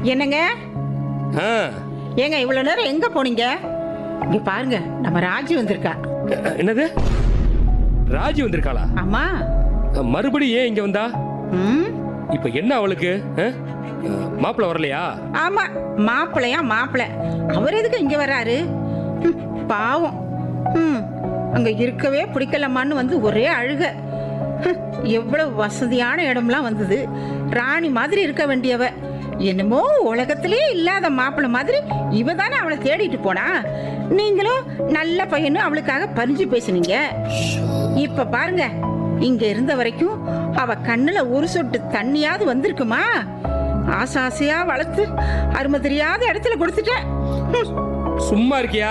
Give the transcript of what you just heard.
என்னங்க ஆ, ஏங்க இவ்வளவு நேரம் எங்க போனீங்க இங்க பாருங்க நம்ம ராஜி வந்திருக்கா என்னது ராஜி வந்திருக்காளா ஆமா மறுபடியும் ஏன் இங்க வந்தா ம் இப்ப என்ன அவளுக்கு மாப்பிள்ள வரலையா ஆமா மாப்பிள்ளையா மாப்பிள்ளை அவர் எதுக்கு இங்க வராரு ம், பாவம் ம் அங்க இருக்கவே பிடிக்கலமான்னு வந்து ஒரே அழுக ஹம், எவ்வளவு வசதியான இடம்லாம் வந்தது ராணி மாதிரி இருக்க வேண்டியவ என்னமோ உலகத்திலே இல்லாத மாப்பிள்ளை மாதிரி இவ தானே அவளை தேடிட்டு போனா நீங்களும் நல்ல பையனும் அவளுக்காக பறிஞ்சு பேசுனீங்க இப்ப பாருங்க இங்க இருந்த வரைக்கும் அவ கண்ணுல ஒரு சொட்டு தண்ணியாவது வந்திருக்குமா ஆசை ஆசையா வளர்த்து அருமை தெரியாத இடத்துல கொடுத்துட்டேன் ஹம். சும்மா இருக்கியா